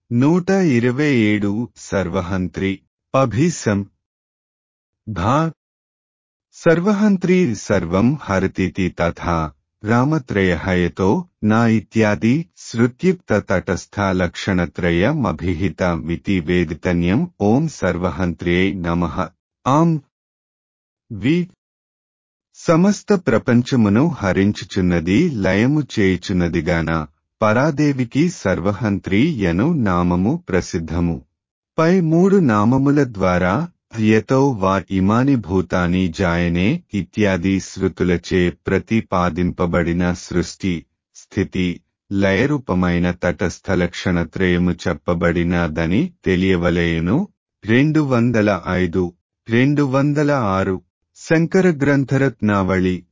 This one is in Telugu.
నూట ఇరవై ఏడు సర్వహంత్రి పభీసం భా సర్వహంత్రీ సర్వం హరతితి తథా రామత్రయహయతో నా ఇత్యాది శృత్యుక్త తటస్థ లక్షణత్రయమభిహిత మితి వేదితన్యం ఓం సర్వహంత్ర్యై నమః ఆం వి సమస్త ప్రపంచమును హరించుచున్నది లయము చేయుచున్నదిగాన పరాదేవికి సర్వహంత్రి యను నామము ప్రసిద్ధము పై మూడు నామముల ద్వారా యతో వా ఇమాని భూతాని జాయనే ఇత్యాది శృతులచే ప్రతిపాదింపబడిన సృష్టి స్థితి లయరూపమైన తటస్థ లక్షణత్రయము చెప్పబడినదని తెలియవలేయును రెండు వందల ఐదు రెండు వందల ఆరు శంకర గ్రంథరత్నావళి